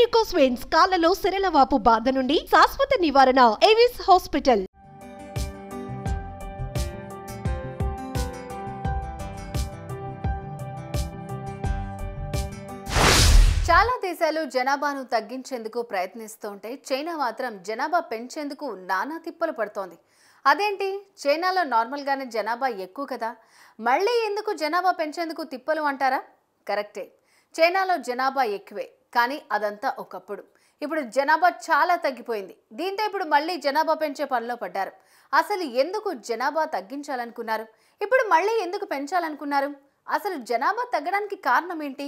varicose veins కాళ్లలో సిరలవాపు బాధ నుండి శాశ్వత నివారణ ఏవిస్ హాస్పిటల్ చాలా దేశాలు జనాభాను తగ్గించేందుకు ప్రయత్నిస్తుంటే చైనా మాత్రం జనాభా పెంచేందుకు నానా తిప్పలు పడుతోంది అదేంటి చైనాలో నార్మల్గానే జనాభా ఎక్కువ కదా మళ్ళీ ఎందుకు జనాభా పెంచేందుకు తిప్పలు అంటారా కరెక్టే చైనాలో జనాభా ఎక్కువే కానీ అదంతా ఒకప్పుడు ఇప్పుడు జనాభా చాలా తగ్గిపోయింది దీంతో ఇప్పుడు మళ్ళీ జనాభా పెంచే పనిలో పడ్డారు అసలు ఎందుకు జనాభా తగ్గించాలనుకున్నారు ఇప్పుడు మళ్ళీ ఎందుకు పెంచాలనుకున్నారు అసలు జనాభా తగ్గడానికి కారణం ఏంటి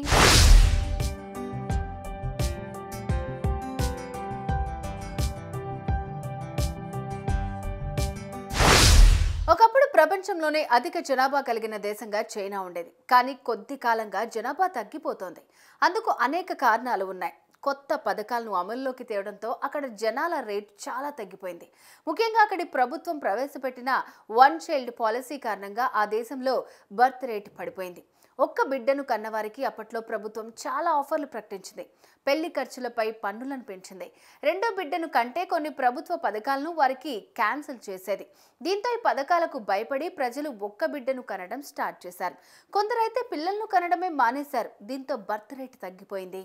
ఒకప్పుడు ప్రపంచంలోనే అధిక జనాభా కలిగిన దేశంగా చైనా ఉండేది కానీ కొద్ది కాలంగా జనాభా తగ్గిపోతోంది అందుకు అనేక కారణాలు ఉన్నాయి కొత్త పథకాలను అమల్లోకి తేవడంతో అక్కడ జనాల రేట్ చాలా తగ్గిపోయింది ముఖ్యంగా అక్కడి ప్రభుత్వం ప్రవేశపెట్టిన వన్ చైల్డ్ పాలసీ కారణంగా ఆ దేశంలో బర్త్ రేట్ పడిపోయింది ఒక్క బిడ్డను కన్నవారికి అప్పట్లో ప్రభుత్వం చాలా ఆఫర్లు ప్రకటించింది పెళ్లి ఖర్చులపై పన్నులను పెంచింది రెండో బిడ్డను కంటే కొన్ని ప్రభుత్వ పథకాలను వారికి క్యాన్సిల్ చేసేది దీంతో ఈ పథకాలకు భయపడి ప్రజలు ఒక్క బిడ్డను కనడం స్టార్ట్ చేశారు కొందరైతే పిల్లలను కనడమే మానేశారు దీంతో బర్త్ రేట్ తగ్గిపోయింది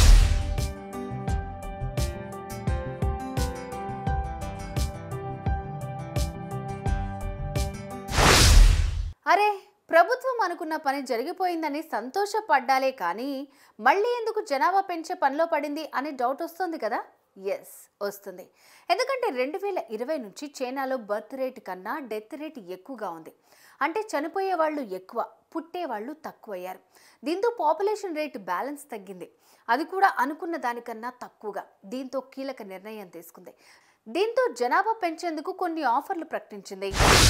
అరే ప్రభుత్వం అనుకున్న పని జరిగిపోయిందని సంతోషపడ్డాలే కానీ మళ్ళీ ఎందుకు జనాభా పెంచే పనిలో పడింది అనే డౌట్ వస్తుంది కదా ఎస్ వస్తుంది ఎందుకంటే రెండు వేల ఇరవై నుంచి చైనాలో బర్త్ రేట్ కన్నా డెత్ రేట్ ఎక్కువగా ఉంది అంటే చనిపోయే వాళ్ళు ఎక్కువ పుట్టే వాళ్ళు తక్కువయ్యారు దీంతో పాపులేషన్ రేట్ బ్యాలెన్స్ తగ్గింది అది కూడా అనుకున్న దానికన్నా తక్కువగా దీంతో కీలక నిర్ణయం తీసుకుంది దీంతో జనాభా పెంచేందుకు కొన్ని ఆఫర్లు ప్రకటించింది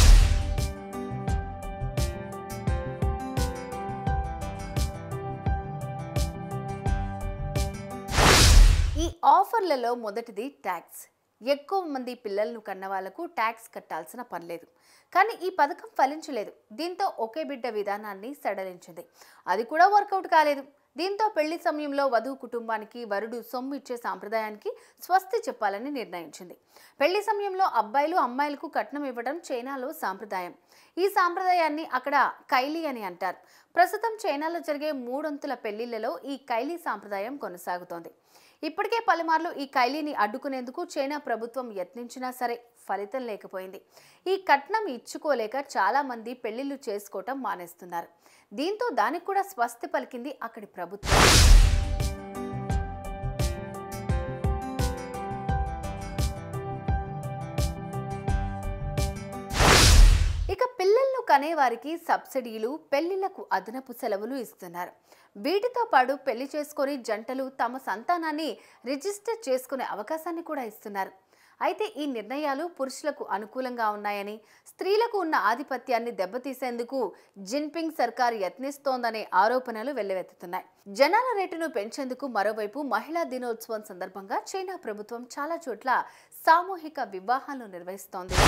ఈ ఆఫర్లలో మొదటిది ట్యాక్స్ ఎక్కువ మంది పిల్లలను కన్న వాళ్లకు ట్యాక్స్ కట్టాల్సిన పని లేదు కానీ ఈ పథకం ఫలించలేదు దీంతో ఒకే బిడ్డ విధానాన్ని సడలించింది అది కూడా వర్కౌట్ కాలేదు దీంతో పెళ్లి సమయంలో వధువు కుటుంబానికి వరుడు సొమ్ము ఇచ్చే సాంప్రదాయానికి స్వస్తి చెప్పాలని నిర్ణయించింది పెళ్లి సమయంలో అబ్బాయిలు అమ్మాయిలకు కట్నం ఇవ్వడం చైనాలో సాంప్రదాయం ఈ సాంప్రదాయాన్ని అక్కడ కైలీ అని అంటారు ప్రస్తుతం చైనాలో జరిగే మూడొంతుల పెళ్లిళ్లలో ఈ కైలీ సాంప్రదాయం కొనసాగుతోంది ఇప్పటికే పలుమార్లు ఈ కైలీని అడ్డుకునేందుకు చైనా ప్రభుత్వం యత్నించినా సరే ఫలితం లేకపోయింది ఈ కట్నం ఇచ్చుకోలేక చాలా మంది పెళ్లిళ్లు చేసుకోవటం మానేస్తున్నారు దీంతో దానికి కూడా స్వస్తి పలికింది అక్కడి ప్రభుత్వం ఇక పిల్లలను కనేవారికి సబ్సిడీలు పెళ్లిళ్లకు అదనపు సెలవులు ఇస్తున్నారు వీటితో పాటు పెళ్లి చేసుకొని జంటలు తమ సంతానాన్ని రిజిస్టర్ చేసుకునే అవకాశాన్ని కూడా ఇస్తున్నారు అయితే ఈ నిర్ణయాలు పురుషులకు అనుకూలంగా ఉన్నాయని స్త్రీలకు ఉన్న ఆధిపత్యాన్ని దెబ్బతీసేందుకు జిన్పింగ్ సర్కార్ యత్నిస్తోందనే ఆరోపణలు వెల్లువెత్తుతున్నాయి జనాల రేటును పెంచేందుకు మరోవైపు మహిళా దినోత్సవం సందర్భంగా చైనా ప్రభుత్వం చాలా చోట్ల సామూహిక వివాహాలు నిర్వహిస్తోంది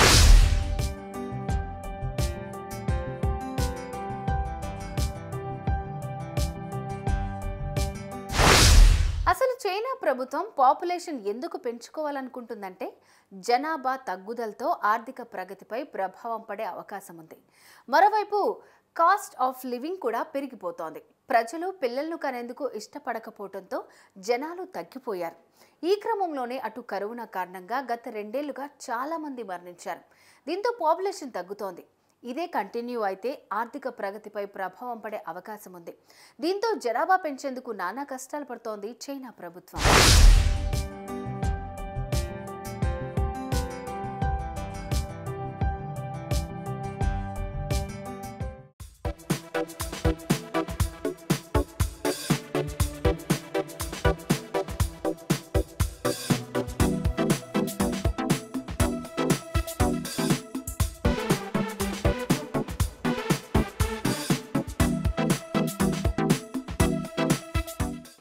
అసలు చైనా ప్రభుత్వం పాపులేషన్ ఎందుకు పెంచుకోవాలనుకుంటుందంటే జనాభా తగ్గుదలతో ఆర్థిక ప్రగతిపై ప్రభావం పడే అవకాశం ఉంది మరోవైపు కాస్ట్ ఆఫ్ లివింగ్ కూడా పెరిగిపోతోంది ప్రజలు పిల్లలను కనేందుకు ఇష్టపడకపోవడంతో జనాలు తగ్గిపోయారు ఈ క్రమంలోనే అటు కరోనా కారణంగా గత రెండేళ్లుగా చాలా మంది మరణించారు దీంతో పాపులేషన్ తగ్గుతోంది ఇదే కంటిన్యూ అయితే ఆర్థిక ప్రగతిపై ప్రభావం పడే అవకాశం ఉంది దీంతో జనాభా పెంచేందుకు నానా కష్టాలు పడుతోంది చైనా ప్రభుత్వం